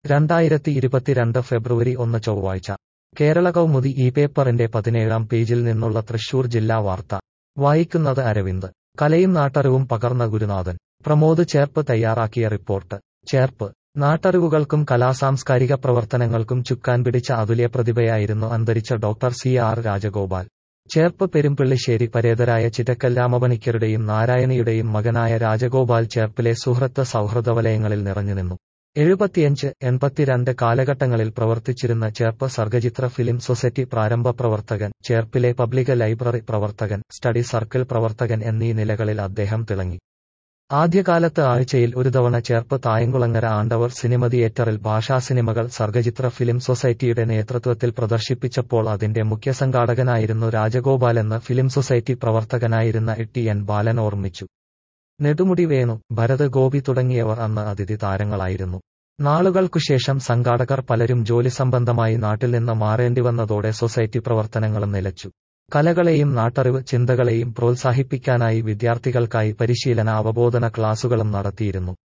രണ്ടായിരത്തി ഇരുപത്തിരണ്ട് ഫെബ്രുവരി ഒന്ന് ചൊവ്വാഴ്ച കേരള കൗമുദി ഈ പേപ്പറിന്റെ പതിനേഴാം പേജിൽ നിന്നുള്ള തൃശൂർ ജില്ലാ വാർത്ത വായിക്കുന്നത് അരവിന്ദ് കലയും നാട്ടറിവും പകർന്ന ഗുരുനാഥൻ പ്രമോദ് ചേർപ്പ് തയ്യാറാക്കിയ റിപ്പോർട്ട് ചേർപ്പ് നാട്ടറിവുകൾക്കും കലാസാംസ്കാരിക പ്രവർത്തനങ്ങൾക്കും ചുക്കാൻ പിടിച്ച അതുല്യ പ്രതിഭയായിരുന്നു അന്തരിച്ച doctor C R Rajagopal Cherpu Perumpillissery പരേതരായ ചിറ്റക്കൽ രാമപണിക്കരുടെയും നാരായണിയുടെയും മകനായ രാജഗോപാൽ ചേർപ്പിലെ സുഹൃത്ത് സൗഹൃദവലയങ്ങളിൽ നിറഞ്ഞുനിന്നു എഴുപത്തിയഞ്ച് എൺപത്തിരണ്ട് കാലഘട്ടങ്ങളിൽ പ്രവർത്തിച്ചിരുന്ന ചേർപ്പ് സർഗചിത്ര ഫിലിം സൊസൈറ്റി പ്രാരംഭ പ്രവർത്തകൻ ചേർപ്പിലെ പബ്ലിക് ലൈബ്രറി പ്രവർത്തകൻ സ്റ്റഡി സർക്കിൾ പ്രവർത്തകൻ എന്നീ നിലകളിൽ അദ്ദേഹം തിളങ്ങി ആദ്യകാലത്ത് ആഴ്ചയിൽ ഒരു തവണ ചേർപ്പ് തായങ്കുളങ്ങര ആണ്ടവർ സിനിമ തിയേറ്ററിൽ ഭാഷാ സിനിമകൾ സർഗചിത്ര ഫിലിം സൊസൈറ്റിയുടെ നേതൃത്വത്തിൽ പ്രദർശിപ്പിച്ചപ്പോൾ അതിന്റെ മുഖ്യ സംഘാടകനായിരുന്നു രാജഗോപാലെന്ന് ഫിലിം സൊസൈറ്റി പ്രവർത്തകനായിരുന്ന ടി എൻ ബാലൻ ഓർമ്മിച്ചു നെടുമുടി വേണു ഭരത് ഗോപി തുടങ്ങിയവർ അന്ന് അതിഥി താരങ്ങളായിരുന്നു നാളുകൾക്കുശേഷം സംഘാടകർ പലരും ജോലി സംബന്ധമായി നാട്ടിൽ നിന്ന് മാറേണ്ടി വന്നതോടെ സൊസൈറ്റി പ്രവർത്തനങ്ങളും നിലച്ചു കലകളെയും നാട്ടറിവ് ചിന്തകളെയും പ്രോത്സാഹിപ്പിക്കാനായി വിദ്യാർത്ഥികൾക്കായി പരിശീലന അവബോധന ക്ലാസുകളും നടത്തിയിരുന്നു